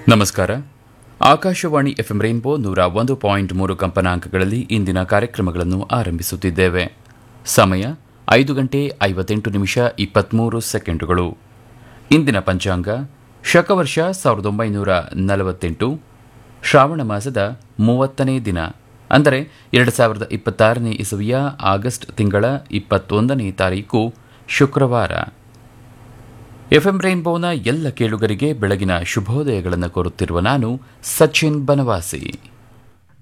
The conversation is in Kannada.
ನಮಸ್ಕಾರ ಆಕಾಶವಾಣಿ ಎಫ್ಎಂ ರೈನ್ಬೋ ನೂರ ಒಂದು ಪಾಯಿಂಟ್ ಮೂರು ಕಂಪನಾಂಕಗಳಲ್ಲಿ ಇಂದಿನ ಕಾರ್ಯಕ್ರಮಗಳನ್ನು ಆರಂಭಿಸುತ್ತಿದ್ದೇವೆ ಸಮಯ ಐದು ಗಂಟೆ ಐವತ್ತೆಂಟು ನಿಮಿಷ ಇಪ್ಪತ್ತ್ಮೂರು ಸೆಕೆಂಡುಗಳು ಇಂದಿನ ಪಂಚಾಂಗ ಶಕವರ್ಷ ಸಾವಿರದ ಒಂಬೈನೂರ ನಲವತ್ತೆಂಟು ಶ್ರಾವಣ ಮಾಸದ ಮೂವತ್ತನೇ ದಿನ ಅಂದರೆ ಎರಡು ಸಾವಿರದ ಇಪ್ಪತ್ತಾರನೇ ಇಸವಿಯ ಆಗಸ್ಟ್ ತಿಂಗಳ ಇಪ್ಪತ್ತೊಂದನೇ ತಾರೀಕು ಶುಕ್ರವಾರ ಎಫ್ಎಂ ರೈನ್ಬೋನ ಎಲ್ಲ ಕೇಳುಗರಿಗೆ ಬೆಳಗಿನ ಶುಭೋದಯಗಳನ್ನು ಕೋರುತ್ತಿರುವ ನಾನು ಸಚಿನ್ ಬನವಾಸಿ